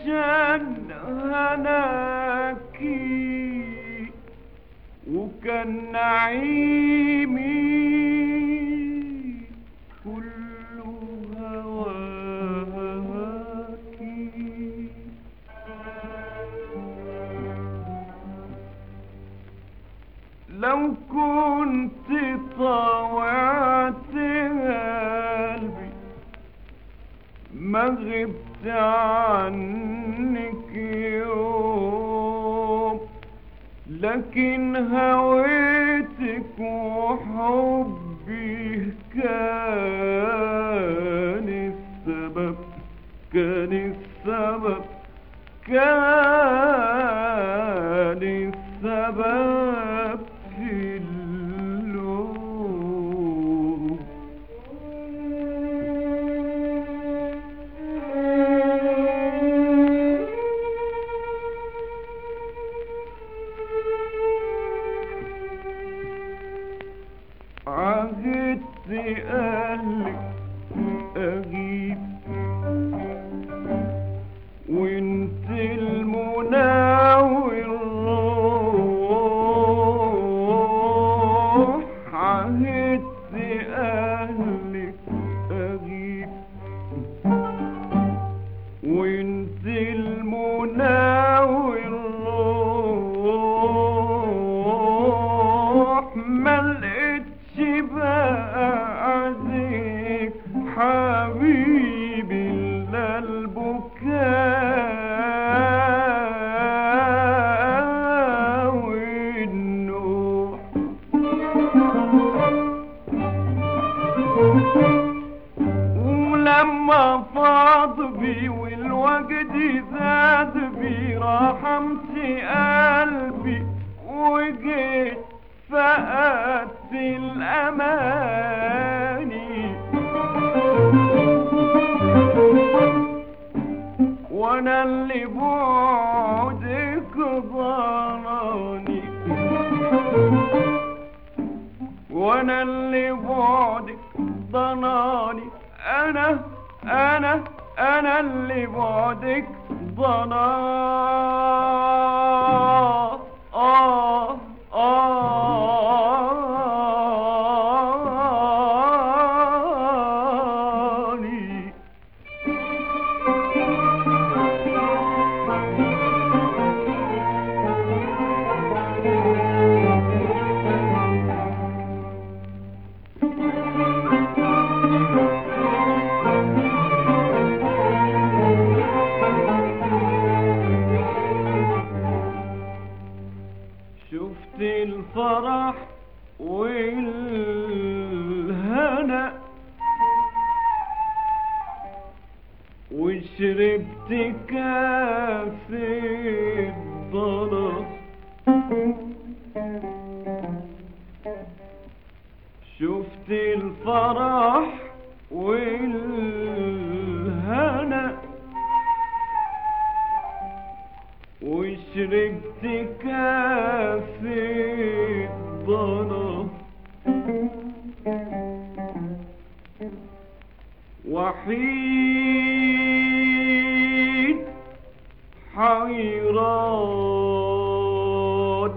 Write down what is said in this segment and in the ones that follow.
عشان هناكي وكان نعيمي كله هواكي لو كنت طوعت قلبي ما غبت عنك يوم لكن هويتك وحبي كان السبب كان السبب كان السبب في اللوم عهدت أهلك أغيب وانت المنى والروح عهدت أهلك أغيب وانت المنى والروح ما لقيتش بعدك حبيبي الا البكاء والنوح ولما فاض بي والوجد زاد بي رحمت قلبي وجيت فقدت الأماني وانا اللي بعدك ضراني وانا اللي بعدك ضناني انا انا انا اللي بعدك ضنا آه آه شفت الفرح والهنا وشربت كاس الضنا شفت الفرح والهنا وشربت كاس الضنا وحيد حيران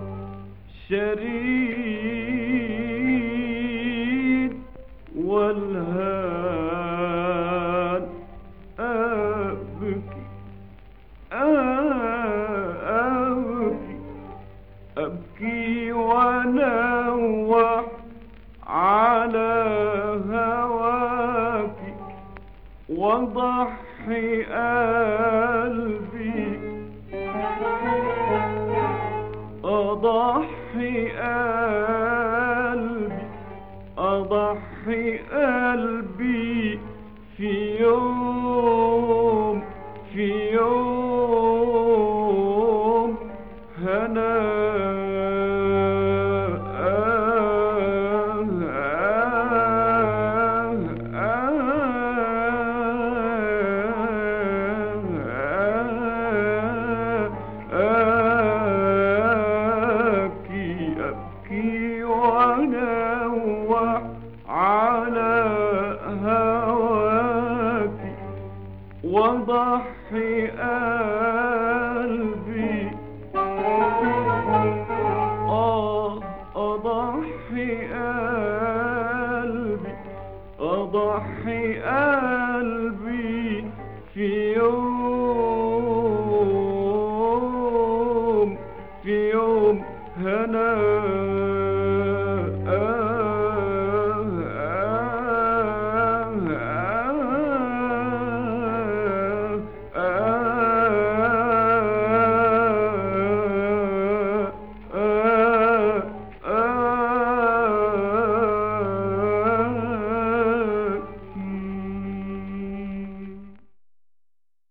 شريد والهان أبكي أبكي أبكي وأنوح على هواك وضحي